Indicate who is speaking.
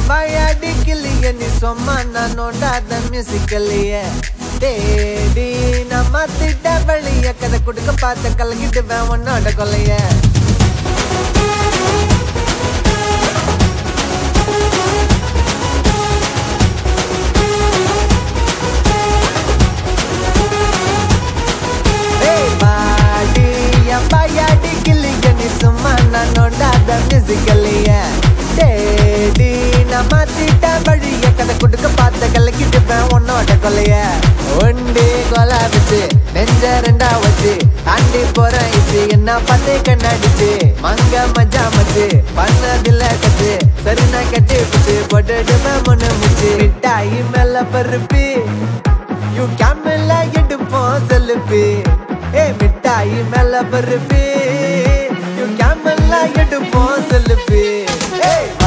Speaker 1: வாயாடி கிளிய நீ சொம்மா நான் நோண்டாத மியூசிக்கல்லையே தேடி நான் மாத்திட்ட வழிய கதை கொடுக்க பார்த்த கலக்கிட்டுவேன் உன்னோட கொல்லைய ஏய் பாடி என் வாயாடி கிளிய நீ சும்மா நான் நோண்டாத மியூசிக்கல்லையே தேடி நான் மாத்திட்ட வழிய கதை கொடுக்க பார்த்த கலக்கிட்டுவேன் உன்னோட கொல்லைய ஒண்டி கொலா வச்சு நெஞ்ச ரெண்டா வச்சு தாண்டி போறேன் இது என்ன பார்த்து கண்ணடிச்சு மங்க மஜா மச்சு பண்ணதில்ல கச்சு சரி நான் கட்டி பிடிச்சு போட்டுடுவேன் முன்னு முச்சு மிட்டாயி மேல பருப்பி யூ கேமல்ல எடுப்போம் செல்லுப்பி ஏ மிட்டாயி மேல பருப்பி யூ கேமல்ல எடுப்போம் செல்லுப்பி ஏய்